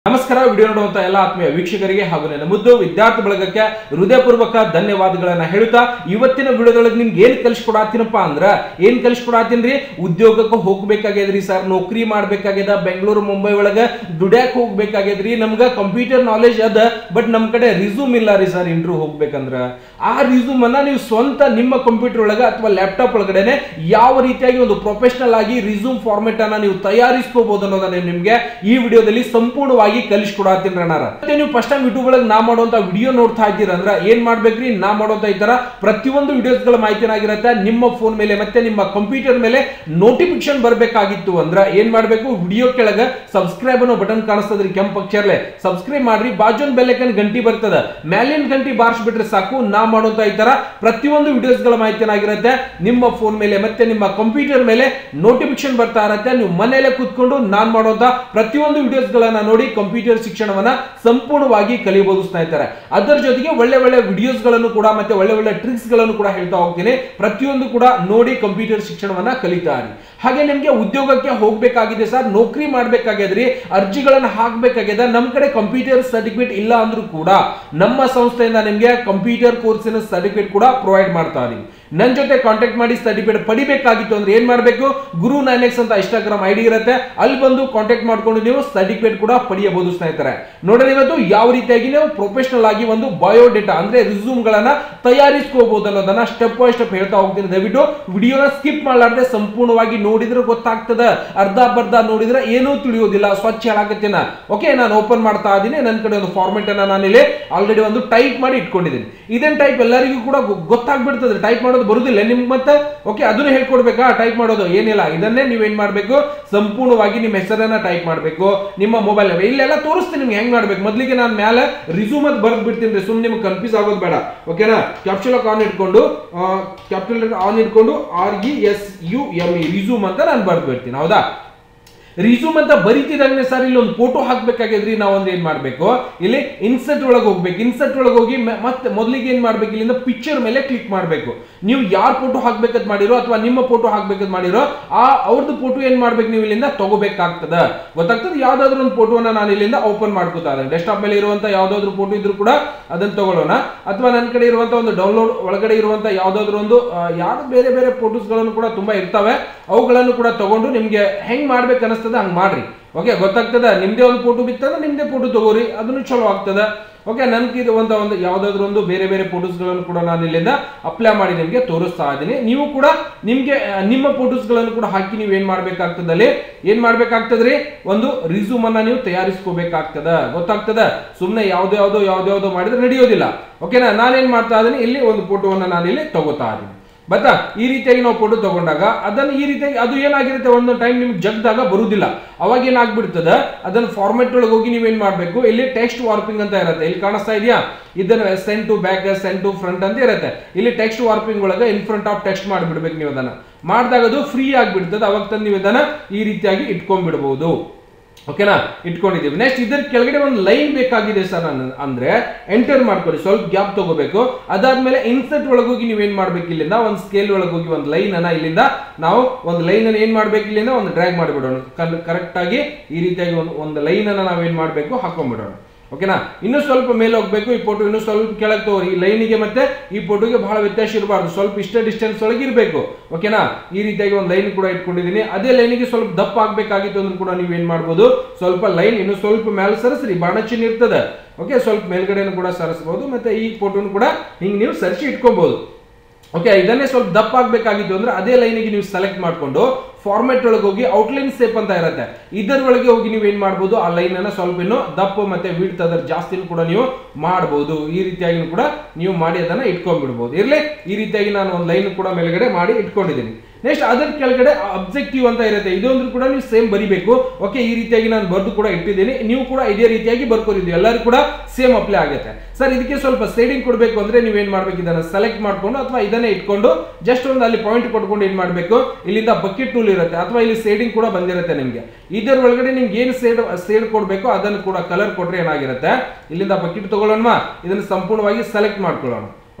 ನಮಸ್ಕಾರ ವಿಡಿಯೋ ನೋಡುವಂತ ಎಲ್ಲ ಆತ್ಮೀಯ ವೀಕ್ಷಕರಿಗೆ ಹಾಗೂ ನನ್ನ ಮುದ್ದು ವಿದ್ಯಾರ್ಥಿ ಬಳಗಕ್ಕೆ ಹೃದಯಪೂರ್ವಕ ಧನ್ಯವಾದಗಳನ್ನ ಹೇಳುತ್ತಾ ಇವತ್ತಿನ ವಿಡಿಯೋದೊಳಗೆ ನಿಮ್ಗೆ ಏನ್ ಕಲಿಸ್ಕೊಡತ್ತೀನಪ್ಪ ಅಂದ್ರ ಏನ್ ಕಲಿಸ್ಕೊಡತ್ತೀನ್ರಿ ಉದ್ಯೋಗಕ್ಕೆ ಹೋಗ್ಬೇಕಾಗ್ಯದ್ರಿ ಸರ್ ನೌಕರಿ ಮಾಡ್ಬೇಕಾಗ್ಯದ ಬೆಂಗಳೂರು ಮುಂಬೈ ಒಳಗ ದುಡ್ಯಾಕ್ ಹೋಗ್ಬೇಕಾಗ್ಯದ್ರಿ ನಮ್ಗ ಕಂಪ್ಯೂಟರ್ ನಾಲೆಜ್ ಅದ ಬಟ್ ನಮ್ ಕಡೆ ರಿಸ್ಯೂಮ್ ಇಲ್ಲ ರೀ ಸರ್ ಇಂಟರ್ವ್ಯೂ ಹೋಗ್ಬೇಕಂದ್ರ ಆ ರಿಸ್ಯೂಮ್ ಅನ್ನ ನೀವು ಸ್ವಂತ ನಿಮ್ಮ ಕಂಪ್ಯೂಟರ್ ಒಳಗ ಅಥವಾ ಲ್ಯಾಪ್ಟಾಪ್ ಒಳಗಡೆನೆ ಯಾವ ರೀತಿಯಾಗಿ ಒಂದು ಪ್ರೊಫೆಷನಲ್ ಆಗಿ ರಿಸ್ಯೂಮ್ ಫಾರ್ಮೆಟ್ ಅನ್ನ ನೀವು ತಯಾರಿಸ್ಕೋಬಹುದು ಅನ್ನೋದನ್ನ ನಿಮ್ಗೆ ಈ ವಿಡಿಯೋದಲ್ಲಿ ಸಂಪೂರ್ಣವಾಗಿ ಕಲಿಸ್ಕೊಡತ್ತೀನಿ ಅಣ್ಣಾರ ಮತ್ತೆ ನೀವು ಫಸ್ಟ್ ಟೈಮ್ ಯೂಟ್ಯೂಬ್ ಒಳಗೆ ನಾ ಮಾಡುವಂತ ವಿಡಿಯೋ ನೋಡ್ತಾ ಇದ್ದೀರಾ ಅಂದ್ರೆ ಏನ್ ಮಾಡ್ಬೇಕ್ರಿ ನಾ ಮಾಡುವಂತ ಈ ತರ ಪ್ರತಿಯೊಂದು ವಿಡಿಯೋಸ್ ಗಳ ಮಾಹಿತಿನಾಗಿರುತ್ತೆ ನಿಮ್ಮ ಫೋನ್ ಮೇಲೆ ಮತ್ತೆ ನಿಮ್ಮ ಕಂಪ್ಯೂಟರ್ ಮೇಲೆ ನೋಟಿಫಿಕೇಶನ್ ಬರಬೇಕಾಗಿತ್ತು ಅಂದ್ರೆ ಏನ್ ಮಾಡ್ಬೇಕು ವಿಡಿಯೋ ಕೆಳಗ ಸಬ್ಸ್ಕ್ರೈಬ್ ಅನ್ನೋ ಬಟನ್ ಕಾಣಿಸ್ತದ್ರಿ ಕೆಂಪ್ ಅಕ್ಷರಲೆ ಸಬ್ಸ್ಕ್ರೈಬ್ ಮಾಡ್ರಿ ಬಾಜುನ್ ಬೆಲ್ಲೈಕನ್ ಗಂಟಿ ಬರ್ತದ ಮ್ಯಾಲಿನ ಗಂಟಿ ಬಾರಿಸ್ಬಿಟ್ರೆ ಸಾಕು ನಾ ಮಾಡುವಂತ ಈ ತರ ಪ್ರತಿಯೊಂದು ವಿಡಿಯೋಸ್ ಗಳ ಮಾಹಿತಿನಾಗಿರುತ್ತೆ ನಿಮ್ಮ ಫೋನ್ ಮೇಲೆ ಮತ್ತೆ ನಿಮ್ಮ ಕಂಪ್ಯೂಟರ್ ಮೇಲೆ ನೋಟಿಫಿಕೇಶನ್ ಬರ್ತಾ ಇರುತ್ತೆ ನೀವು ಮನೆಯಲ್ಲೇ ಕೂತ್ಕೊಂಡು ನಾನ್ ಮಾಡುವಂತ ಪ್ರತಿಯೊಂದು ವಿಡಿಯೋಸ್ ಗಳನ್ನ ನೋಡಿ ಕಂಪ್ಯೂಟರ್ ಶಿಕ್ಷಣವನ್ನ ಸಂಪೂರ್ಣವಾಗಿ ಕಲಿಯಬಹುದು ಸ್ನೇಹಿತರೆ ಅದರ ಜೊತೆಗೆ ಒಳ್ಳೆ ಒಳ್ಳೆ ವಿಡಿಯೋಸ್ ಗಳನ್ನು ಕೂಡ ಮತ್ತೆ ಒಳ್ಳೆ ಒಳ್ಳೆ ಟ್ರಿಕ್ಸ್ ಗಳನ್ನು ಕೂಡ ಹೇಳ್ತಾ ಹೋಗ್ತೀನಿ ಪ್ರತಿಯೊಂದು ಕೂಡ ನೋಡಿ ಕಂಪ್ಯೂಟರ್ ಶಿಕ್ಷಣವನ್ನ ಕಲಿತಾರೆ ಹಾಗೆ ನಿಮ್ಗೆ ಉದ್ಯೋಗಕ್ಕೆ ಹೋಗ್ಬೇಕಾಗಿದೆ ಸರ್ ನೌಕರಿ ಮಾಡ್ಬೇಕಾಗ್ಯದ್ರಿ ಅರ್ಜಿಗಳನ್ನ ಹಾಕ್ಬೇಕಾಗ್ಯದ ನಮ್ ಕಡೆ ಕಂಪ್ಯೂಟರ್ ಸರ್ಟಿಫಿಕೇಟ್ ಇಲ್ಲ ಅಂದ್ರೂ ಕೂಡ ನಮ್ಮ ಸಂಸ್ಥೆಯಿಂದ ನಿಮ್ಗೆ ಕಂಪ್ಯೂಟರ್ ಕೋರ್ಸಿನ ಸರ್ಟಿಫಿಕೇಟ್ ಕೂಡ ಪ್ರೊವೈಡ್ ಮಾಡ್ತಾ ಇದೀವಿ ನನ್ನ ಜೊತೆ ಕಾಂಟ್ಯಾಕ್ಟ್ ಮಾಡಿ ಸರ್ಟಿಫಿಕೇಟ್ ಪಡಿಬೇಕಾಗಿತ್ತು ಅಂದ್ರೆ ಏನ್ ಮಾಡ್ಬೇಕು ಗುರು ನೈನ್ ಎಕ್ಸ್ ಅಂತ ಇನ್ಸ್ಟಾಗ್ರಾಮ್ ಐಡಿ ಇರುತ್ತೆ ಅಲ್ಲಿ ಬಂದು ಕಾಂಟ್ಯಾಕ್ಟ್ ಮಾಡ್ಕೊಂಡು ನೀವು ಸರ್ಟಿಫಿಕೇಟ್ ಕೂಡ ಪಡೆಯಬಹುದು ಸ್ನೇಹಿತರೆ ನೋಡ್ರಿ ಇವತ್ತು ಯಾವ ರೀತಿಯಾಗಿ ನೀವು ಪ್ರೊಫೆಷನಲ್ ಆಗಿ ಒಂದು ಬಯೋಡೇಟಾ ಅಂದ್ರೆ ರಿಸ್ಯೂಮ್ ಗಳನ್ನ ತಯಾರಿಸ್ಕೋಬಹುದು ಅನ್ನೋದನ್ನ ಸ್ಟೆಪ್ ಬೈ ಸ್ಟೆಪ್ ಹೇಳ್ತಾ ಹೋಗ್ತೀನಿ ದಯವಿಟ್ಟು ವಿಡಿಯೋನ ಸ್ಕಿಪ್ ಮಾಡಲಾರ್ದೆ ಸಂಪೂರ್ಣವಾಗಿ ನೋಡಿದ್ರೆ ಗೊತ್ತಾಗ್ತದ ಅರ್ಧ ಬರ್ಧ ನೋಡಿದ್ರೆ ಏನೂ ತಿಳಿಯೋದಿಲ್ಲ ಸ್ವಚ್ಛ ಹೇಳಾಕತ್ತೀನ ಓಕೆ ನಾನು ಓಪನ್ ಮಾಡ್ತಾ ಇದ್ದೀನಿ ನನ್ನ ಕಡೆ ಒಂದು ಫಾರ್ಮೆಟ್ ಅನ್ನ ನಾನು ಇಲ್ಲಿ ಆಲ್ರೆಡಿ ಒಂದು ಟೈಪ್ ಮಾಡಿ ಇಟ್ಕೊಂಡಿದ್ದೀನಿ ಇದನ್ನ ಟೈಪ್ ಎಲ್ಲರಿಗೂ ಕೂಡ ಗೊ- ಗೊತ್ತಾಗ್ಬಿಡ್ತದೆ ಟೈಪ್ ಮಾಡೋದು ಬರುದಿಲ್ಲ ನಿಮ್ಗೆ ಮತ್ತೆ ಓಕೆ ಅದನ್ನು ಹೇಳ್ಕೊಡ್ಬೇಕಾ ಟೈಪ್ ಮಾಡೋದು ಏನಿಲ್ಲ ಇದನ್ನೇ ನೀವೇನ್ ಮಾಡ್ಬೇಕು ಸಂಪೂರ್ಣವಾಗಿ ನಿಮ್ಮ ಹೆಸರನ್ನ ಟೈಪ್ ಮಾಡಬೇಕು ನಿಮ್ಮ ಮೊಬೈಲ್ ಇಲ್ಲೆಲ್ಲ ತೋರಿಸ್ತೀನಿ ನಿಮ್ಗೆ ಹೆಂಗ್ ಮಾಡ್ಬೇಕು ಮೊದಲಿಗೆ ನಾನು ಮೇಲೆ ರಿಸ್ಯೂಮ್ ಅದು ಬರ್ದು ಬಿಡ್ತೀನಿ ರೀ ಸುಮ್ಮನೆ ನಿಮ್ಗೆ ಕನ್ಫ್ಯೂಸ್ ಆಗೋದು ಬೇಡ ಓಕೆನಾ ಕ್ಯಾಪ್ಚುಲ್ ಆನ್ ಇಟ್ಕೊಂಡು ಕ್ಯಾಪಿಟಲ್ ಆನ್ ಇಟ್ಕೊಂಡು R E S U M E resume ಅಂತ ನಾನು ಬರ್ದು ಬಿಡ್ತೀನಿ ಹೌದಾ ರಿಸ್ಯೂಮ್ ಅಂತ ಬರಿತಿದಂಗೆ ಸರ್ ಇಲ್ಲಿ ಒಂದು ಫೋಟೋ ಹಾಕ್ಬೇಕಾಗಿದ್ರಿ ನಾವು ಒಂದು ಏನ್ ಮಾಡ್ಬೇಕು ಇಲ್ಲಿ ಇನ್ಸರ್ಟ್ ಒಳಗೆ ಹೋಗ್ಬೇಕು ಇನ್ಸರ್ಟ್ ಒಳಗೆ ಹೋಗಿ ಮ- ಮತ್ತೆ ಮೊದಲಿಗೆ ಏನ್ ಮಾಡ್ಬೇಕು ಇಲ್ಲಿಂದ ಪಿಕ್ಚರ್ ಮೇಲೆ ಕ್ಲಿಕ್ ಮಾಡಬೇಕು ನೀವು ಯಾರ್ ಫೋಟೋ ಹಾಕ್ಬೇಕಂತ ಮಾಡಿರೋ ಅಥವಾ ನಿಮ್ಮ ಫೋಟೋ ಹಾಕ್ಬೇಕಂತ ಮಾಡಿರೋ ಆ ಅವ್ರದ್ದು ಫೋಟೋ ಏನ್ ಮಾಡ್ಬೇಕು ನೀವು ಇಲ್ಲಿಂದ ತಗೋಬೇಕಾಗ್ತದ ಗೊತ್ತಾಗ್ತದೆ ಯಾವ್ದಾದ್ರು ಒಂದು ಫೋಟೋನ ನಾನು ಇಲ್ಲಿಂದ ಓಪನ್ ಮಾಡ್ಕೋತಾ ಇದ್ದೇನೆ ಡೆಸ್ಕ್ಟಾಪ್ ಮೇಲೆ ಇರುವಂತ ಯಾವ್ದಾದ್ರು ಫೋಟೋ ಇದ್ರು ಕೂಡ ಅದನ್ನ ತಗೊಳ್ಳೋಣ ಅಥವಾ ನನ್ನ ಕಡೆ ಇರುವಂತ ಒಂದು ಡೌನ್ಲೋಡ್ ಒಳಗಡೆ ಇರುವಂತ ಯಾವ್ದಾದ್ರು ಒಂದು ಯಾರು ಬೇರೆ ಬೇರೆ ಫೋಟೋಸ್ ಗಳನ್ನು ಕೂಡ ತುಂಬಾ ಇರ್ತವೆ ಅವುಗಳನ್ನು ಕೂಡ ತಗೊಂಡು ನಿಮ್ಗೆ ಹೆಂಗ್ ಮಾಡ್ಬೇಕು ಅನಿಸ್ತದ ಹಂಗ್ ಮಾಡ್ರಿ ಓಕೆ ಗೊತ್ತಾಗ್ತದ ನಿಮ್ದೇ ಒಂದು ಫೋಟೋ ಬಿತ್ತಂದ್ರೆ ನಿಮ್ದೇ ಫೋಟೋ ತಗೋರಿ ಅದನ್ನು ಚಲೋ ಆಗ್ತದ ಓಕೆ ನನ್ಗೆ ಇರುವಂತ ಒಂದು ಯಾವ್ದಾದ್ರು ಒಂದು ಬೇರೆ ಬೇರೆ ಫೋಟೋಸ್ ಗಳನ್ನು ಕೂಡ ನಾನು ಇಲ್ಲಿಂದ ಅಪ್ಲೈ ಮಾಡಿ ನಿಮ್ಗೆ ತೋರಿಸ್ತಾ ಇದ್ದೀನಿ ನೀವು ಕೂಡ ನಿಮ್ಗೆ ಆ, ನಿಮ್ಮ ಫೋಟೋಸ್ ಗಳನ್ನು ಕೂಡ ಹಾಕಿ ನೀವು ಏನ್ ಮಾಡ್ಬೇಕಾಗ್ತದೆ ಅಲ್ಲಿ ಏನ್ ಮಾಡ್ಬೇಕಾಗ್ತದ್ರಿ ಒಂದು ರಿಸ್ಯೂಮ್ ಅನ್ನ ನೀವು ತಯಾರಿಸ್ಕೋಬೇಕಾಗ್ತದ ಗೊತ್ತಾಗ್ತದ ಸುಮ್ನೆ ಯಾವ್ದು ಯಾವ್ದೋ ಯಾವ್ದು ಯಾವ್ದೋ ಮಾಡಿದ್ರೆ ನಡೆಯೋದಿಲ್ಲ ಓಕೆನಾ ನಾನೇನ್ ಮಾಡ್ತಾ ಇದ್ದೀನಿ ಇಲ್ಲಿ ಒಂದು ಫೋಟೋವನ್ನ ನಾನು ಇಲ್ಲಿ ತಗೋತಾ ಇದ್ದೀನಿ ಬತ್ತಾ ಈ ರೀತಿಯಾಗಿ ನಾವು ಫೋಟೋ ತಗೊಂಡಾಗ ಅದನ್ನು ಈ ರೀತಿಯಾಗಿ ಅದು ಏನಾಗಿರುತ್ತೆ ಒಂದು ಟೈಮ್ ನಿಮ್ಗೆ ಜಗ್ದಾಗ ಬರುವುದಿಲ್ಲ ಅವಾಗ ಏನಾಗ್ಬಿಡ್ತದ ಅದನ್ನ ಫಾರ್ಮೆಟ್ ಒಳಗೆ ಹೋಗಿ ನೀವೇನ್ ಮಾಡ್ಬೇಕು ಇಲ್ಲಿ ಟೆಕ್ಸ್ಟ್ ವಾರ್ಪಿಂಗ್ ಅಂತ ಇರುತ್ತೆ ಇಲ್ಲಿ ಕಾಣಿಸ್ತಾ ಇದೆಯಾ ಇದನ್ನ send to back send to front ಅಂತ ಇರುತ್ತೆ ಇಲ್ಲಿ ಟೆಕ್ಸ್ಟ್ ವಾರ್ಪಿಂಗ್ ಒಳಗೆ ಇನ್ ಫ್ರಂಟ್ ಆಫ್ ಟೆಕ್ಸ್ಟ್ ಮಾಡಿಬಿಡ್ಬೇಕು ನೀವು ಅದನ್ನ ಮಾಡಿದಾಗ ಅದು ಫ್ರೀ ಆಗಿಬಿಡ್ತದೆ ಅವಾಗ ತಂದು ನೀವು ಇದನ್ನ ಈ ರೀತಿಯಾಗಿ ಇಟ್ಕೊಂಡ್ಬಿಡ್ಬೋದು ಓಕೆನಾ ಇಟ್ಕೊಂಡಿದ್ದೀವಿ ನೆಕ್ಸ್ಟ್ ಇದ್ರ ಕೆಳಗಡೆ ಒಂದು ಲೈನ್ ಬೇಕಾಗಿದೆ ಸರ್ ನಾನು ಅಂದ್ರೆ ಎಂಟರ್ ಮಾಡ್ಕೊಳ್ಳಿ ಸ್ವಲ್ಪ ಗ್ಯಾಪ್ ತಗೋಬೇಕು ಅದಾದ್ಮೇಲೆ ಇನ್ಸರ್ಟ್ ಒಳಗೋಗಿ ನೀವೇನ್ ಮಾಡ್ಬೇಕು ಇಲ್ಲಿಂದ ಒಂದು ಸ್ಕೇಲ್ ಒಳಗೋಗಿ ಒಂದು ಲೈನ್ ಅನ್ನ ಇಲ್ಲಿಂದ ನಾವು ಒಂದು ಲೈನ್ ಅನ್ನ ಏನ್ ಮಾಡ್ಬೇಕು ಇಲ್ಲಿಂದ ಒಂದು ಡ್ರ್ಯಾಗ್ ಮಾಡಿಬಿಡೋಣ ಕರೆಕ್ಟ್ ಆಗಿ ಈ ರೀತಿಯಾಗಿ ಒಂದು ಒಂದು ಲೈನ್ ಅನ್ನ ನಾವೇನ್ ಮಾಡ್ಬೇಕು ಹಾಕೊಂಡ್ಬಿಡೋಣ ಓಕೆನಾ ಇನ್ನು ಸ್ವಲ್ಪ ಮೇಲೆ ಹೋಗ್ಬೇಕು ಈ ಫೋಟೋ ಇನ್ನು ಸ್ವಲ್ಪ ಕೆಳಗೆ ತಗೋರಿ ಈ ಲೈನಿಗೆ ಮತ್ತೆ ಈ ಫೋಟೋಗೆ ಬಹಳ ವ್ಯತ್ಯಾಸ ಇರಬಾರ್ದು ಸ್ವಲ್ಪ ಇಷ್ಟೇ ಡಿಸ್ಟೆನ್ಸ್ ಒಳಗೆ ಇರಬೇಕು ಓಕೆನಾ ಈ ರೀತಿಯಾಗಿ ಒಂದು ಲೈನ್ ಕೂಡ ಇಟ್ಕೊಂಡಿದ್ದೀನಿ ಅದೇ ಲೈನಿಗೆ ಸ್ವಲ್ಪ ದಪ್ಪ ಆಗ್ಬೇಕಾಗಿತ್ತು ಅಂದ್ರೂ ಕೂಡ ನೀವು ಏನ್ ಮಾಡ್ಬೋದು ಸ್ವಲ್ಪ ಲೈನ್ ಇನ್ನು ಸ್ವಲ್ಪ ಮೇಲೆ ಸರಿಸ್ರಿ ಬಾಣ ಚಿಹ್ನೆ ಇರ್ತದೆ ಓಕೆ ಸ್ವಲ್ಪ ಮೇಲ್ಗಡೆನೂ ಕೂಡ ಸರಿಸಬಹುದು ಮತ್ತೆ ಈ ಫೋಟೋನು ಕೂಡ ಹಿಂಗೆ ನೀವು ಸರಿಸಿ ಇಟ್ಕೋಬಹುದು ಓಕೆ ಇದನ್ನೇ ಸ್ವಲ್ಪ ದಪ್ಪ ಆಗ್ಬೇಕಾಗಿತ್ತು ಅಂದ್ರೆ ಅದೇ ಲೈನಿಗೆ ನೀವು ಸೆಲೆಕ್ಟ್ ಮಾಡ್ಕೊಂಡು ಫಾರ್ಮೆಟ್ ಒಳಗೆ ಹೋಗಿ ಔಟ್ಲೈನ್ ಸೇಪ್ ಅಂತ ಇರುತ್ತೆ ಇದರ ಒಳಗೆ ಹೋಗಿ ನೀವು ಏನ್ ಮಾಡ್ಬೋದು ಆ ಲೈನ್ ಅನ್ನ ಸ್ವಲ್ಪ ಇನ್ನು ದಪ್ಪ ಮತ್ತೆ ವಿಡ್ತ್ ಅದರ ಜಾಸ್ತಿನೂ ಕೂಡ ನೀವು ಮಾಡಬಹುದು ಈ ರೀತಿಯಾಗಿ ಕೂಡ ನೀವು ಮಾಡಿ ಅದನ್ನ ಇಟ್ಕೊಂಡ್ಬಿಡ್ಬೋದು ಇರ್ಲಿ ಈ ರೀತಿಯಾಗಿ ನಾನು ಒಂದು ಲೈನ್ ಕೂಡ ಮೇಲ್ಗಡೆ ಮಾಡಿ ಇಟ್ಕೊಂಡಿದ್ದೀನಿ ನೆಕ್ಸ್ಟ್ ಅದರ ಕೆಳಗಡೆ ಅಬ್ಜೆಕ್ಟಿವ್ ಅಂತ ಇರುತ್ತೆ ಇದೊಂದು ಕೂಡ ನೀವು ಸೇಮ್ ಬರಿಬೇಕು ಓಕೆ ಈ ರೀತಿಯಾಗಿ ನಾನು ಬರೆದು ಕೂಡ ಇಟ್ಟಿದ್ದೀನಿ ನೀವು ಕೂಡ ಇದೇ ರೀತಿಯಾಗಿ ಬರ್ಕೋರಿದ್ದು ಎಲ್ಲರೂ ಕೂಡ ಸೇಮ್ ಅಪ್ಲೈ ಆಗುತ್ತೆ ಸರ್ ಇದಕ್ಕೆ ಸ್ವಲ್ಪ ಸೇಡಿಂಗ್ ಕೊಡಬೇಕು ಅಂದ್ರೆ ನೀವೇನ್ ಮಾಡ್ಬೇಕು ಇದನ್ನ ಸೆಲೆಕ್ಟ್ ಮಾಡ್ಕೊಂಡು ಅಥವಾ ಇದನ್ನೇ ಇಟ್ಕೊಂಡು ಜಸ್ಟ್ ಒಂದು ಅಲ್ಲಿ ಪಾಯಿಂಟ್ ಕೊಟ್ಕೊಂಡು ಏನ್ ಮಾಡ್ಬೇಕು ಇಲ್ಲಿಂದ ಬಕೆಟ್ ಟೂಲ್ ಇರುತ್ತೆ ಅಥವಾ ಇಲ್ಲಿ ಸೇಡಿಂಗ್ ಕೂಡ ಬಂದಿರುತ್ತೆ ನಿಮ್ಗೆ ಇದರ ಒಳಗಡೆ ನಿಮ್ಗೆ ಏನು ಸೇಡ್ ಸೇಡ್ ಕೊಡಬೇಕು ಅದನ್ನು ಕೂಡ ಕಲರ್ ಕೊಟ್ರೆ ಏನಾಗಿರುತ್ತೆ ಇಲ್ಲಿಂದ ಬಕೆಟ್ ತಗೊಳ್ಳೋಣ ಇದನ್ನು ಸಂಪೂರ್ಣವಾಗಿ ಸೆಲೆಕ್ಟ್ ಮಾಡ್ಕೊಳ್ಳೋಣ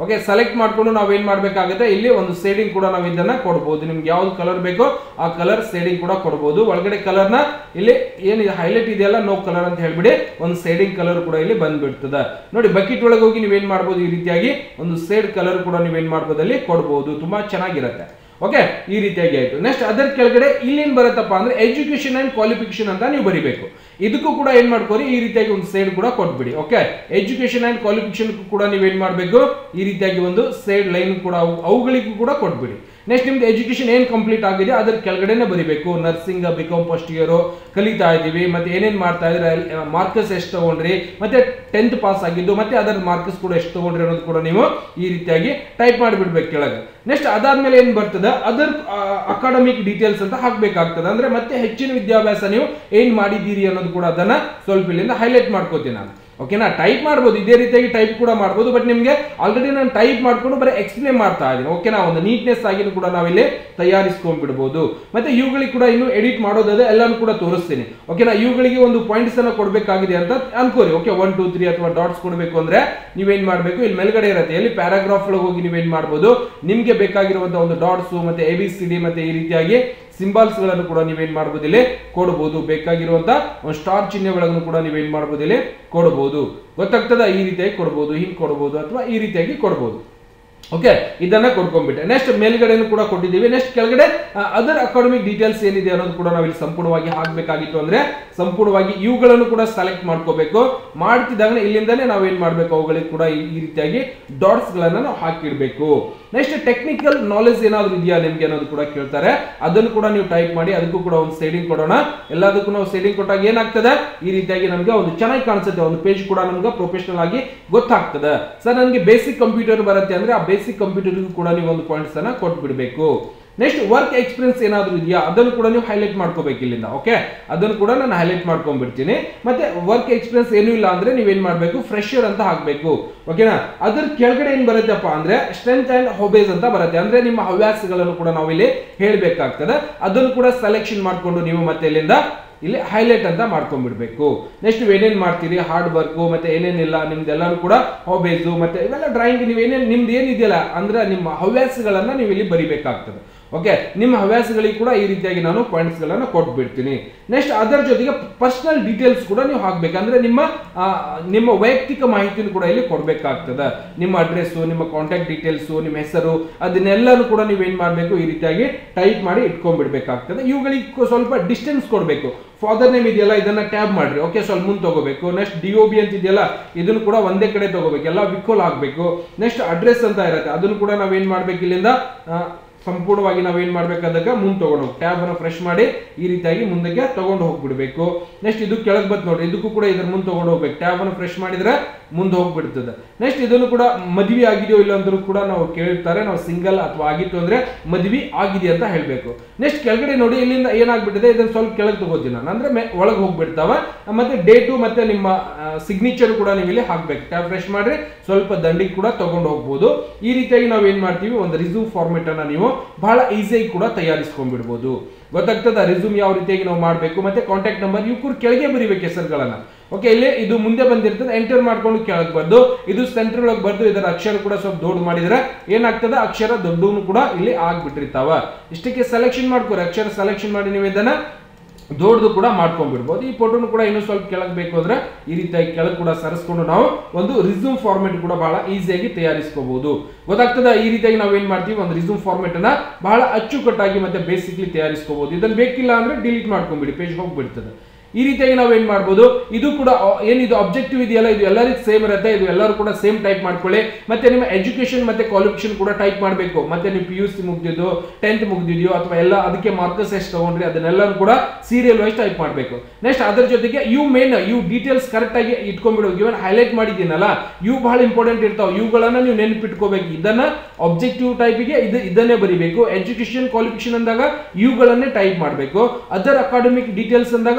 ಓಕೆ ಸೆಲೆಕ್ಟ್ ಮಾಡ್ಕೊಂಡು ನಾವು ಏನ್ ಮಾಡ್ಬೇಕಾಗುತ್ತೆ ಇಲ್ಲಿ ಒಂದು ಸೇಡಿಂಗ್ ಕೂಡ ನಾವು ಇದನ್ನ ಕೊಡ್ಬೋದು ನಿಮ್ಗೆ ಯಾವ್ದು ಕಲರ್ ಬೇಕೋ ಆ ಕಲರ್ ಸೇಡಿಂಗ್ ಕೂಡ ಕೊಡ್ಬೋದು ಒಳಗಡೆ ಕಲರ್ನ ಇಲ್ಲಿ ಏನಿದೆ ಹೈಲೈಟ್ ಇದೆಯಲ್ಲ ನೋ ಕಲರ್ ಅಂತ ಹೇಳ್ಬಿಡಿ ಒಂದು ಸೇಡಿಂಗ್ ಕಲರ್ ಕೂಡ ಇಲ್ಲಿ ಬಂದ್ಬಿಡ್ತದೆ ನೋಡಿ ಬಕೆಟ್ ಒಳಗೆ ಹೋಗಿ ನೀವೇನ್ ಮಾಡ್ಬೋದು ಈ ರೀತಿಯಾಗಿ ಒಂದು ಸೇಡ್ ಕಲರ್ ಕೂಡ ನೀವೇನ್ ಮಾಡ್ಬೋದು ಅಲ್ಲಿ ಕೊಡ್ಬೋದು ತುಂಬಾ ಚೆನ್ನಾಗಿರುತ್ತೆ ಓಕೆ ಈ ರೀತಿಯಾಗಿ ಆಯ್ತು ನೆಕ್ಸ್ಟ್ ಅದರ ಕೆಳಗಡೆ ಇಲ್ಲೇನ್ ಬರುತ್ತಪ್ಪ ಅಂದ್ರೆ ಎಜುಕೇಶನ್ ಅಂಡ್ ಕ್ವಾಲಿಫಿಕೇಶನ್ ಅಂತ ನೀವು ಬರಿಬೇಕು ಇದಕ್ಕೂ ಕೂಡ ಏನ್ ಮಾಡ್ಕೋರಿ ಈ ರೀತಿಯಾಗಿ ಒಂದು ಸೈಡ್ ಕೂಡ ಕೊಟ್ಬಿಡಿ ಓಕೆ ಎಜುಕೇಶನ್ ಅಂಡ್ ಕ್ವಾಲಿಫಿಕೇಶನ್ ಕೂಡ ನೀವು ಏನ್ ಮಾಡ್ಬೇಕು ಈ ರೀತಿಯಾಗಿ ಒಂದು ಸೈಡ್ ಲೈನ್ ಕೂಡ ಅವು- ಅವುಗಳಿಗೂ ಕೂಡ ಕೊಟ್ಬಿಡಿ ನೆಕ್ಸ್ಟ್ ನಿಮ್ದು ಎಜುಕೇಶನ್ ಏನ್ ಕಂಪ್ಲೀಟ್ ಆಗಿದೆ ಅದರ ಕೆಳಗಡೆನೆ ಬರಿಬೇಕು ನರ್ಸಿಂಗ್ ಬಿಕಾಮ್ ಫಸ್ಟ್ ಇಯರ್ ಕಲಿತಾ ಇದೀವಿ ಮತ್ತೆ ಏನೇನ್ ಮಾಡ್ತಾ ಇದ್ರೆ ಮಾರ್ಕಸ್ ಎಷ್ಟು ತಗೊಂಡ್ರಿ ಮತ್ತೆ ಟೆಂತ್ ಪಾಸ್ ಆಗಿದ್ದು ಮತ್ತೆ ಅದರ ಮಾರ್ಕಸ್ ಕೂಡ ಎಷ್ಟು ತಗೊಂಡ್ರಿ ಅನ್ನೋದು ಕೂಡ ನೀವು ಈ ರೀತಿಯಾಗಿ ಟೈಪ್ ಮಾಡಿಬಿಡ್ಬೇಕು ಕೆಳಗೆ ನೆಕ್ಸ್ಟ್ ಅದಾದ್ಮೇಲೆ ಏನ್ ಬರ್ತದೆ ಅದರ್ ಅಕಾಡೆಮಿಕ್ ಡೀಟೇಲ್ಸ್ ಅಂತ ಹಾಕ್ಬೇಕಾಗ್ತದೆ ಅಂದ್ರೆ ಮತ್ತೆ ಹೆಚ್ಚಿನ ವಿದ್ಯಾಭ್ಯಾಸ ನೀವು ಏನ್ ಮಾಡಿದ್ದೀರಿ ಅನ್ನೋದು ಕೂಡ ಅದನ್ನ ಸ್ವಲ್ಪ ಇಲ್ಲಿಂದ ಹೈಲೈಟ್ ಮಾಡ್ಕೋತೀನಿ ನಾನು ಓಕೆನಾ ಟೈಪ್ ಮಾಡ್ಬೋದು ಇದೇ ರೀತಿಯಾಗಿ ಟೈಪ್ ಕೂಡ ಮಾಡ್ಬೋದು ಬಟ್ ನಿಮಗೆ ಆಲ್ರೆಡಿ ನಾನು ಟೈಪ್ ಮಾಡ್ಕೊಂಡು ಬರೀ ಎಕ್ಸ್ಪ್ಲೇನ್ ಮಾಡ್ತಾ ಇದ್ದೀನಿ ಓಕೆನಾ ಒಂದು ನೀಟ್ನೆಸ್ ಆಗಿ ಕೂಡ ನಾವಿಲ್ಲಿ ತಯಾರಿಸ್ಕೊಂಡ್ಬಿಡ್ಬೋದು ಮತ್ತೆ ಇವುಗಳಿಗೆ ಕೂಡ ಇನ್ನು ಎಡಿಟ್ ಮಾಡೋದಾದ್ರೆ ಎಲ್ಲಾನು ಕೂಡ ತೋರಿಸ್ತೀನಿ ಓಕೆನಾ ಇವುಗಳಿಗೆ ಒಂದು ಪಾಯಿಂಟ್ಸ್ ಅನ್ನ ಕೊಡಬೇಕಾಗಿದೆ ಅಂತ ಅನ್ಕೋರಿ ಓಕೆ ಒನ್ ಟೂ ತ್ರೀ ಅಥವಾ ಡಾಟ್ಸ್ ಕೊಡಬೇಕು ಅಂದ್ರೆ ನೀವೇನ್ ಮಾಡಬೇಕು ಇಲ್ಲಿ ಮೇಲ್ಗಡೆ ಇರುತ್ತೆ ಇಲ್ಲಿ ಪ್ಯಾರಾಗ್ರಾಫ್ ಒಳಗೆ ಹೋಗಿ ನೀವೇನ್ ಮಾಡ್ಬೋದು ನಿಮ್ಗೆ ಬೇಕಾಗಿರುವಂತಹ ಒಂದು ಡಾಟ್ಸ್ ಮತ್ತೆ ಎ ಬಿ ಸಿ ಡಿ ಮತ್ತೆ ಈ ರೀತಿಯಾಗಿ ಸಿಂಬಲ್ಸ್ ಗಳನ್ನು ಕೂಡ ನೀವೇನ್ ಮಾಡ್ಬೋದು ಇಲ್ಲಿ ಕೊಡಬಹುದು ಬೇಕಾಗಿರುವಂತ ಒಂದು ಸ್ಟಾರ್ ಚಿಹ್ನೆಗಳನ್ನು ಕೂಡ ನೀವೇನ್ ಮಾಡ್ಬೋದು ಇಲ್ಲಿ ಕೊಡಬಹುದು ಗೊತ್ತಾಗ್ತದ ಈ ರೀತಿಯಾಗಿ ಕೊಡಬಹುದು ಹಿಂಗ್ ಕೊಡಬಹುದು ಅಥವಾ ಈ ರೀತಿಯಾಗಿ ಕೊಡಬಹುದು ಓಕೆ ಇದನ್ನ ಕೊಡ್ಕೊಂಡ್ಬಿಟ್ಟೆ ನೆಕ್ಸ್ಟ್ ಮೇಲ್ಗಡೆನೂ ಕೂಡ ಕೊಟ್ಟಿದ್ದೀವಿ ನೆಕ್ಸ್ಟ್ ಕೆಳಗಡೆ ಅದರ್ ಅಕಾಡೆಮಿಕ್ ಡೀಟೇಲ್ಸ್ ಏನಿದೆ ಅನ್ನೋದು ಕೂಡ ನಾವಿಲ್ಲಿ ಸಂಪೂರ್ಣವಾಗಿ ಹಾಕ್ಬೇಕಾಗಿತ್ತು ಅಂದ್ರೆ ಸಂಪೂರ್ಣವಾಗಿ ಇವುಗಳನ್ನು ಕೂಡ ಸೆಲೆಕ್ಟ್ ಮಾಡ್ಕೋಬೇಕು ಮಾಡ್ತಿದ್ದಾಗ ಇಲ್ಲಿಂದನೇ ನಾವೇನ್ ಮಾಡ್ಬೇಕು ಅವುಗಳಿಗೆ ಕೂಡ ಈ ಈ ರೀತಿಯಾಗಿ ಡಾಟ್ಸ್ ಗಳನ್ನ ನಾವು ಹಾಕಿಡ್ಬೇಕು ನೆಕ್ಸ್ಟ್ ಟೆಕ್ನಿಕಲ್ ನಾಲೆಜ್ ಏನಾದ್ರು ಇದೆಯಾ ನಿಮ್ಗೆ ಅನ್ನೋದು ಕೂಡ ಕೇಳ್ತಾರೆ ಅದನ್ನು ಕೂಡ ನೀವು ಟೈಪ್ ಮಾಡಿ ಅದಕ್ಕೂ ಕೂಡ ಒಂದು ಸೇಡಿಂಗ್ ಕೊಡೋಣ ಎಲ್ಲದಕ್ಕೂ ನಾವು ಸೇಡಿಂಗ್ ಕೊಟ್ಟಾಗ ಏನಾಗ್ತದೆ ಈ ರೀತಿಯಾಗಿ ನಮ್ಗೆ ಒಂದು ಚೆನ್ನಾಗಿ ಕಾಣಿಸುತ್ತೆ ಒಂದು ಪೇಜ್ ಕೂಡ ನಮ್ಗೆ ಪ್ರೊಫೆಷನಲ್ ಆಗಿ ಗೊತ್ತಾಗ್ತದೆ ಸರ್ ನನಗೆ ಬೇಸಿಕ್ ಕಂಪ್ಯೂಟರ್ ಬರುತ್ತೆ ಅಂದ್ರೆ ಆ ಬೇಸಿಕ್ ಕಂಪ್ಯೂಟರ್ಗೂ ಕೂಡ ನೀವು ಒಂದು ಪಾಯಿಂಟ್ಸ್ ಅನ್ನ ಕೊಟ್ಬಿಡ್ಬೇಕು ನೆಕ್ಸ್ಟ್ ವರ್ಕ್ ಎಕ್ಸ್ಪೀರಿಯನ್ಸ್ ಏನಾದ್ರು ಇದೆಯಾ ಅದನ್ನು ಕೂಡ ನೀವು ಹೈಲೈಟ್ ಮಾಡ್ಕೋಬೇಕು ಇಲ್ಲಿಂದ ಓಕೆ ಅದನ್ನು ಕೂಡ ನಾನು ಹೈಲೈಟ್ ಮಾಡ್ಕೊಂಡ್ಬಿಡ್ತೀನಿ ಮತ್ತೆ ವರ್ಕ್ ಎಕ್ಸ್ಪೀರಿಯನ್ಸ್ ಏನೂ ಇಲ್ಲ ಅಂದ್ರೆ ನೀವೇನ್ ಮಾಡ್ಬೇಕು ಫ್ರೆಶರ್ ಅಂತ ಹಾಕ್ಬೇಕು ಓಕೆನಾ ಅದ್ರ ಕೆಳಗಡೆ ಏನ್ ಬರುತ್ತಪ್ಪ ಅಂದ್ರೆ ಸ್ಟ್ರೆಂತ್ ಅಂಡ್ ಹೊಬೇಸ್ ಅಂತ ಬರುತ್ತೆ ಅಂದ್ರೆ ನಿಮ್ಮ ಹವ್ಯಾಸಗಳನ್ನು ಕೂಡ ನಾವು ಇಲ್ಲಿ ಹೇಳ್ಬೇಕಾಗ್ತದೆ ಅದನ್ನು ಕೂಡ ಸೆಲೆಕ್ಷನ್ ಮಾಡ್ಕೊಂಡು ನೀವು ಮತ್ತೆ ಇಲ್ಲಿಂದ ಇಲ್ಲಿ ಹೈಲೈಟ್ ಅಂತ ಮಾಡ್ಕೊಂಡ್ಬಿಡ್ಬೇಕು ನೆಕ್ಸ್ಟ್ ಏನೇನ್ ಮಾಡ್ತೀರಿ ಹಾರ್ಡ್ ವರ್ಕ್ ಮತ್ತೆ ಏನೇನಿಲ್ಲ ನಿಮ್ದೆಲ್ಲರೂ ಕೂಡ ಹಾಬೀಸು ಮತ್ತೆ ಇವೆಲ್ಲ ಡ್ರಾಯಿಂಗ್ ನೀವು ಏನೇನು ನಿಮ್ದು ಏನಿದೆಯಲ್ಲ ಅಂದ್ರೆ ನಿಮ್ಮ ಹವ್ಯಾಸಗಳನ್ನ ನೀವು ಇಲ್ಲಿ ಬರಿಬೇಕಾಗ್ತದೆ ಓಕೆ ನಿಮ್ಮ ಹವ್ಯಾಸಗಳಿಗೆ ಕೂಡ ಈ ರೀತಿಯಾಗಿ ನಾನು ಪಾಯಿಂಟ್ಸ್ ಗಳನ್ನ ಕೊಟ್ಬಿಡ್ತೀನಿ ನೆಕ್ಸ್ಟ್ ಅದರ ಜೊತೆಗೆ ಪರ್ಸನಲ್ ಡೀಟೇಲ್ಸ್ ಕೂಡ ನೀವು ಹಾಕ್ಬೇಕಂದ್ರೆ ನಿಮ್ಮ ಆ, ನಿಮ್ಮ ವೈಯಕ್ತಿಕ ಮಾಹಿತಿನೂ ಕೂಡ ಇಲ್ಲಿ ಕೊಡ್ಬೇಕಾಗ್ತದೆ ನಿಮ್ಮ ಅಡ್ರೆಸ್ಸು ನಿಮ್ಮ ಕಾಂಟ್ಯಾಕ್ಟ್ ಡೀಟೇಲ್ಸು ನಿಮ್ಮ ಹೆಸರು ಅದನ್ನೆಲ್ಲನೂ ಕೂಡ ನೀವೇನ್ ಮಾಡಬೇಕು ಈ ರೀತಿಯಾಗಿ ಟೈಪ್ ಮಾಡಿ ಇಟ್ಕೊಂಡ್ಬಿಡ್ಬೇಕಾಗ್ತದೆ ಇವುಗಳಿಗೆ ಕೊ- ಸ್ವಲ್ಪ ಡಿಸ್ಟೆನ್ಸ್ ಕೊಡಬೇಕು ಫಾದರ್ ನೇಮ್ ಇದೆಯಲ್ಲ ಇದನ್ನ ಟ್ಯಾಬ್ ಮಾಡ್ರಿ ಓಕೆ ಸ್ವಲ್ಪ ಮುಂದೆ ತಗೋಬೇಕು ನೆಕ್ಸ್ಟ್ ಡಿ ಒ ಬಿ ಅಂತ ಇದೆಯಲ್ಲ ಇದನ್ನು ಕೂಡ ಒಂದೇ ಕಡೆ ತಗೋಬೇಕು ಎಲ್ಲ ವಿಕೋಲ್ ಆಗಬೇಕು ನೆಕ್ಸ್ಟ್ ಅಡ್ರೆಸ್ ಅಂತ ಇರುತ್ತೆ ಅದನ್ನು ಕೂಡ ನಾವೇನ್ ಮಾಡ್ಬೇಕು ಇಲ್ಲಿಂದ ಆ, ಸಂಪೂರ್ಣವಾಗಿ ನಾವೇನ್ ಮಾಡ್ಬೇಕು ಅದಕ್ಕೆ ಮುಂದೆ ತಗೊಂಡು ಹೋಗಿ ಟ್ಯಾಬ್ ಅನ್ನು ಫ್ರೆಶ್ ಮಾಡಿ ಈ ರೀತಿಯಾಗಿ ಮುಂದಕ್ಕೆ ತಗೊಂಡು ಹೋಗ್ಬಿಡ್ಬೇಕು ನೆಕ್ಸ್ಟ್ ಇದು ಕೆಳಗೆ ಬಂತು ನೋಡ್ರಿ ಇದಕ್ಕೂ ಕೂಡ ಇದ್ರ ಮುಂದೆ ತಗೊಂಡು ಹೋಗ್ಬೇಕು ಟ್ಯಾಬ್ ಅನ್ನು ಫ್ರೆಶ್ ಮಾಡಿದ್ರೆ ಮುಂದೆ ಹೋಗ್ಬಿಡ್ತದೆ ನೆಕ್ಸ್ಟ್ ಇದನ್ನು ಕೂಡ ಮದುವೆ ಆಗಿದೆಯೋ ಇಲ್ಲ ಅಂದ್ರೂ ಕೂಡ ನಾವು ಕೇಳ್ತಾರೆ ನಾವು ಸಿಂಗಲ್ ಅಥವಾ ಆಗಿತ್ತು ಅಂದ್ರೆ ಮದುವೆ ಆಗಿದೆ ಅಂತ ಹೇಳ್ಬೇಕು ನೆಕ್ಸ್ಟ್ ಕೆಳಗಡೆ ನೋಡಿ ಇಲ್ಲಿಂದ ಏನಾಗ್ಬಿಟ್ಟಿದೆ ಇದನ್ನ ಸ್ವಲ್ಪ ಕೆಳಗೆ ತಗೋತೀನಿ ನಾನು ಅಂದ್ರೆ ಮೆ- ಒಳಗೆ ಹೋಗ್ಬಿಡ್ತಾವ ಮತ್ತೆ ಡೇಟು ಮತ್ತೆ ನಿಮ್ಮ ಸಿಗ್ನೇಚರ್ ಕೂಡ ನೀವು ಇಲ್ಲಿ ಹಾಕ್ಬೇಕು ಟ್ಯಾಬ್ ಫ್ರೆಶ್ ಮಾಡ್ರಿ ಸ್ವಲ್ಪ ದಂಡಿಗೆ ಕೂಡ ತಗೊಂಡು ಹೋಗ್ಬೋದು ಈ ರೀತಿಯಾಗಿ ನಾವು ಏನ್ ಮಾಡ್ತೀವಿ ಒಂದು ರಿಸ್ಯೂಮ್ ಫಾರ್ಮೆಟ್ ಅನ್ನ ನೀವು ಬಹಳ ಈಸಿಯಾಗಿ ಕೂಡ ತಯಾರಿಸ್ಕೊಂಡ್ಬಿಡ್ಬೋದು ಗೊತ್ತಾಗ್ತದ ರಿಸ್ಯೂಮ್ ಯಾವ ರೀತಿಯಾಗಿ ನಾವು ಮಾಡಬೇಕು ಮತ್ತೆ ಕಾಂಟ್ಯಾಕ್ಟ್ ನಂಬರ್ ಇವ್ರು ಕೆಳಗೆ ಬರಿಬೇಕು ಹೆಸರುಗಳನ್ನ ಓಕೆ ಇಲ್ಲಿ ಇದು ಮುಂದೆ ಬಂದಿರ್ತದೆ ಎಂಟರ್ ಮಾಡ್ಕೊಂಡು ಕೆಳಗೆ ಬಂದು ಇದು ಸೆಂಟ್ರಲ್ ಒಳಗೆ ಬರ್ದು ಇದರ ಅಕ್ಷರ ಕೂಡ ಸ್ವಲ್ಪ ದೊಡ್ಡ ಮಾಡಿದ್ರೆ ಏನಾಗ್ತದೆ ಅಕ್ಷರ ದೊಡ್ಡವನು ಕೂಡ ಇಲ್ಲಿ ಆಗ್ಬಿಟ್ಟಿರ್ತಾವ ಇಷ್ಟಕ್ಕೆ ಸೆಲೆಕ್ಷನ್ ಮಾಡ್ಕೋರಿ ಅಕ್ಷರ ಸೆಲೆಕ್ಷನ್ ಮಾಡಿ ನೀವು ಇದನ್ನ ದೊಡ್ಡದು ಕೂಡ ಮಾಡ್ಕೊಂಡ್ಬಿಡ್ಬೋದು ಈ ಫೋಟೋನು ಕೂಡ ಇನ್ನೂ ಸ್ವಲ್ಪ ಕೆಳಗೆ ಬೇಕು ಅಂದ್ರೆ ಈ ರೀತಿಯಾಗಿ ಕೆಳಗೆ ಕೂಡ ಸರಿಸ್ಕೊಂಡು ನಾವು ಒಂದು ರಿಸ್ಯೂಮ್ ಫಾರ್ಮೆಟ್ ಕೂಡ ಬಹಳ ಈಸಿಯಾಗಿ ತಯಾರಿಸ್ಕೋಬಹುದು ಗೊತ್ತಾಗ್ತದ ಈ ರೀತಿಯಾಗಿ ನಾವು ಏನ್ ಮಾಡ್ತೀವಿ ಒಂದು ರಿಸ್ಯೂಮ್ ಫಾರ್ಮೆಟ್ ಅನ್ನ ಬಹಳ ಅಚ್ಚುಕಟ್ಟಾಗಿ ಮತ್ತೆ ಬೇಸಿಕ್ಲಿ ತಯಾರಿಸ್ಕೋಬಹುದು ಇದನ್ನ ಬೇಕಿಲ್ಲ ಅಂದ್ರೆ ಡಿಲೀಟ್ ಮಾಡ್ಕೊಂಡ್ಬಿಡಿ ಪೇಜ್ ಹೋಗ್ಬಿಡ್ತದೆ ಈ ರೀತಿಯಾಗಿ ನಾವು ಏನ್ ಮಾಡ್ಬೋದು ಇದು ಕೂಡ ಆ- ಏನಿದು ಅಬ್ಜೆಕ್ಟಿವ್ ಇದೆಯಲ್ಲ ಇದು ಎಲ್ಲರಿಗೂ ಸೇಮ್ ಇರುತ್ತೆ ಇದು ಎಲ್ಲರೂ ಕೂಡ ಸೇಮ್ ಟೈಪ್ ಮಾಡ್ಕೊಳ್ಳಿ ಮತ್ತೆ ನಿಮ್ಮ ಎಜುಕೇಶನ್ ಮತ್ತೆ ಕ್ವಾಲಿಫಿಕೇಶನ್ ಕೂಡ ಟೈಪ್ ಮಾಡಬೇಕು ಮತ್ತೆ ನೀವು ಪಿ ಯು ಸಿ ಮುಗ್ದಿದ್ದು ಟೆಂತ್ ಮುಗ್ದಿದೆಯೋ ಅಥವಾ ಎಲ್ಲ ಅದಕ್ಕೆ ಮಾರ್ಕಸ್ ಎಷ್ಟು ತಗೊಂಡ್ರಿ ಅದನ್ನೆಲ್ಲರೂ ಕೂಡ ಸೀರಿಯಲ್ ವೈಸ್ ಟೈಪ್ ಮಾಡಬೇಕು ನೆಕ್ಸ್ಟ್ ಅದರ ಜೊತೆಗೆ ಇವು ಮೇನ್ ಇವು ಡೀಟೇಲ್ಸ್ ಕರೆಕ್ಟ್ ಆಗಿ ಇಟ್ಕೊಂಡ್ಬಿಡು ಇವನ್ ಹೈಲೈಟ್ ಮಾಡಿದ್ದೀನಲ್ಲ ಇವು ಬಹಳ ಇಂಪಾರ್ಟೆಂಟ್ ಇರ್ತಾವೆ ಇವುಗಳನ್ನ ನೀವು ನೆನಪಿಟ್ಕೋಬೇಕು ಇದನ್ನ ಆಬ್ಜೆಕ್ಟಿವ್ ಟೈಪಿಗೆ ಇದು ಇದನ್ನೇ ಬರಿಬೇಕು ಎಜುಕೇಶನ್ ಕ್ವಾಲಿಫಿಕೇಶನ್ ಅಂದಾಗ ಇವುಗಳನ್ನೇ ಟೈಪ್ ಮಾಡಬೇಕು ಅದರ್ ಅಕಾಡೆಮಿಕ್ ಡೀಟೇಲ್ಸ್ ಅಂದಾಗ ಮತ್ತೆ ನೀವು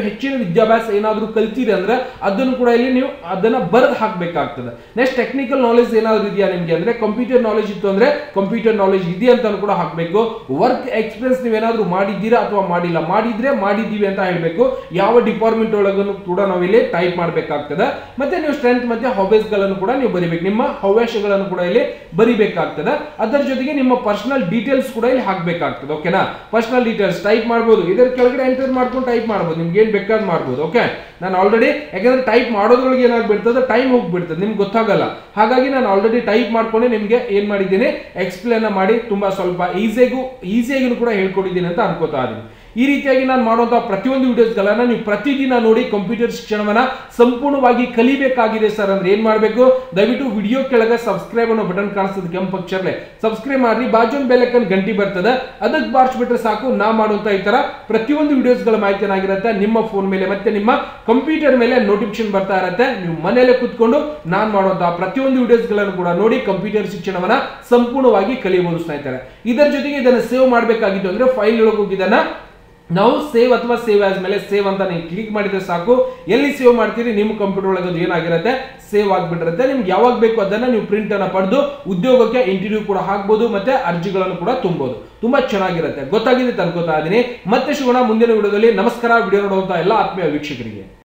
ಹೆಚ್ಚಿನ ವಿದ್ಯಾಭ್ಯಾಸ ಏನಾದರೂ ಕಲ್ತೀರಿ ಅಂದ್ರೆ ಅದನ್ನು ಕೂಡ ಇಲ್ಲಿ ನೀವು ಅದನ್ನ ಬರೆದು ಹಾಕ್ಬೇಕಾಗ್ತದೆ ನೆಕ್ಸ್ಟ್ ಟೆಕ್ನಿಕಲ್ ನಾಲೆಜ್ ಏನಾದ್ರು ಇದೆಯಾ ನಿಮ್ಗೆ ಅಂದ್ರೆ ಕಂಪ್ಯೂಟರ್ ನಾಲೆಜ್ ಇತ್ತು ಅಂದ್ರೆ ಕಂಪ್ಯೂಟರ್ ನಾಲೆಜ್ ಇದೆ ಅಂತ ಕೂಡ ಹಾಕಬೇಕು ವರ್ಕ್ ಎಕ್ಸ್ಪೀರಿಯನ್ಸ್ ನೀವೇನಾದ್ರೂ ಮಾಡಿದ್ದೀರಾ ಅಥವಾ ಮಾಡಿಲ್ಲ ಮಾಡಿದ್ರೆ ಮಾಡಿದ್ದೀವಿ ಅಂತ ಹೇಳ್ಬೇಕು ಯಾವ ಡಿಪಾರ್ಟ್ಮೆಂಟ್ ಒಳಗನ್ನು ಕೂಡ ನಾವಿಲ್ಲಿ ಟೈಪ್ ಮಾಡಬೇಕಾಗ್ತದೆ ಮತ್ತೆ ನೀವು ಸ್ಟ್ರೆಂತ್ ಮತ್ತೆ ಹಾಬೀಸ್ ಗಳನ್ನು ಕೂಡ ನೀವು ಬರಿಬೇಕು ನಿಮ್ಮ ಹವ್ಯಾಸಗಳನ್ನು ಕೂಡ ಇಲ್ಲಿ ಬರಿಬೇಕಾಗ್ತದೆ ಅದರ ಜೊತೆಗೆ ನಿಮ್ಮ ಪರ್ಸನಲ್ ಡೀಟೇಲ್ಸ್ ಕೂಡ ಇಲ್ಲಿ ಹಾಕ್ಬೇಕಾಗ್ತದೆ ಓಕೆನಾ ಪರ್ಸನಲ್ ಡೀಟೇಲ್ಸ್ ಟೈಪ್ ಮಾಡ್ಬೋದು ಇದರ ಕೆಳಗಡೆ ಎಂಟರ್ ಮಾಡ್ಕೊಂಡು ಟೈಪ್ ಮಾಡ್ಬೋದು ನಿಮ್ಗೆ ಏನ್ ಬೇಕಾದ್ ಮಾಡ್ಬೋದು ಓಕೆ ನಾನು ಆಲ್ರೆಡಿ ಯಾಕಂದ್ರೆ ಟೈಪ್ ಮಾಡೋದ್ರೊಳಗೆ ಏನಾಗ್ಬಿಡ್ತದೆ ಟೈಮ್ ಹೋಗ್ಬಿಡ್ತದೆ ನಿಮ್ಗೆ ಗೊತ್ತಾಗಲ್ಲ ಹಾಗಾಗಿ ನಾನು ಆಲ್ರೆಡಿ ಟೈಪ್ ಮಾಡ್ಕೊಂಡೆ ನಿಮ್ಗೆ ಏನ್ ಮಾಡಿದ್ದೀನಿ ಎಕ್ಸ್ಪ್ಲೇನ್ ಮಾಡಿ ತುಂಬಾ ಸ್ವಲ್ಪ ಈಸಿಯಾಗೂ ಈಸಿಯಾಗಿ ಕೂಡ ಹೇಳ್ಕೊಟ್ಟಿದ್ದೀನಿ ಅಂತ ಅನ್ಕೋತಾ ಇದೀನಿ ಈ ರೀತಿಯಾಗಿ ನಾನು ಮಾಡುವಂತಹ ಪ್ರತಿಯೊಂದು ವಿಡಿಯೋಸ್ಗಳನ್ನ ನೀವು ಪ್ರತಿದಿನ ನೋಡಿ ಕಂಪ್ಯೂಟರ್ ಶಿಕ್ಷಣವನ್ನ ಸಂಪೂರ್ಣವಾಗಿ ಕಲಿಬೇಕಾಗಿದೆ ಸರ್ ಅಂದ್ರೆ ಏನ್ ಮಾಡಬೇಕು ದಯವಿಟ್ಟು ವಿಡಿಯೋ ಕೆಳಗೆ ಸಬ್ಸ್ಕ್ರೈಬ್ ಅನ್ನೋ ಬಟನ್ ಕಾಣಿಸ್ತದೆ ಕೆಂಪು ಅಕ್ಷರಲೆ ಸಬ್ಸ್ಕ್ರೈಬ್ ಮಾಡ್ರಿ ಬಾಜು ಒಂದು ಬೆಲ್ಲಕ್ಕನ್ ಗಂಟಿ ಬರ್ತದೆ ಅದಕ್ಕೆ ಬಾರಿಸ್ಬಿಟ್ರೆ ಸಾಕು ನಾ ಮಾಡುವಂತ ಈ ತರ ಪ್ರತಿಯೊಂದು ವಿಡಿಯೋಸ್ಗಳ ಮಾಹಿತಿ ಏನಾಗಿರುತ್ತೆ ನಿಮ್ಮ ಫೋನ್ ಮೇಲೆ ಮತ್ತೆ ನಿಮ್ಮ ಕಂಪ್ಯೂಟರ್ ಮೇಲೆ ನೋಟಿಫಿಕೇಶನ್ ಬರ್ತಾ ಇರುತ್ತೆ ನೀವು ಮನೆಯಲ್ಲೇ ಕುತ್ಕೊಂಡು ನಾನು ಮಾಡುವಂತಹ ಪ್ರತಿಯೊಂದು ವಿಡಿಯೋಸ್ಗಳನ್ನು ಕೂಡ ನೋಡಿ ಕಂಪ್ಯೂಟರ್ ಶಿಕ್ಷಣವನ್ನ ಸಂಪೂರ್ಣವಾಗಿ ಕಲಿಯಬಹುದು ಸ್ನೇಹಿತರೆ ಇದರ ಜೊತೆಗೆ ಇದನ್ನು ಸೇವ್ ಮಾಡಬೇಕಾಗಿತ್ತು ಅಂದ್ರೆ ಫೈಲ್ ಒಳಗೆ ಹೋಗಿ ಇದನ್ನ ನಾವು ಸೇವ್ ಅಥವಾ ಸೇವ್ ಆಸ್ ಮೇಲೆ ಸೇವ್ ಅಂತ ನೀವು ಕ್ಲಿಕ್ ಮಾಡಿದ್ರೆ ಸಾಕು ಎಲ್ಲಿ ಸೇವ್ ಮಾಡ್ತೀರಿ ನಿಮ್ಮ ಕಂಪ್ಯೂಟರ್ ಒಳಗೆ ಅದು ಏನಾಗಿರುತ್ತೆ ಸೇವ್ ಆಗಿಬಿಟ್ಟಿರುತ್ತೆ ನಿಮ್ಗೆ ಯಾವಾಗ ಬೇಕು ಅದನ್ನ ನೀವು ಪ್ರಿಂಟ್ ಅನ್ನ ಪಡೆದು ಉದ್ಯೋಗಕ್ಕೆ ಇಂಟರ್ವ್ಯೂ ಕೂಡ ಹಾಕ್ಬೋದು ಮತ್ತೆ ಅರ್ಜಿಗಳನ್ನು ಕೂಡ ತುಂಬಬಹುದು ತುಂಬಾ ಚೆನ್ನಾಗಿರುತ್ತೆ ಗೊತ್ತಾಗಿದೆ ಅಂತ ಅನ್ಕೋತಾ ಇದೀನಿ ಮತ್ತೆ ಸಿಗೋಣ ಮುಂದಿನ ವಿಡಿಯೋದಲ್ಲಿ ನಮಸ್ಕಾರ ವಿಡಿಯೋ ನೋಡುವಂತ ಎಲ್ಲ ಆತ್ಮೀಯ ವೀಕ್ಷಕರಿಗೆ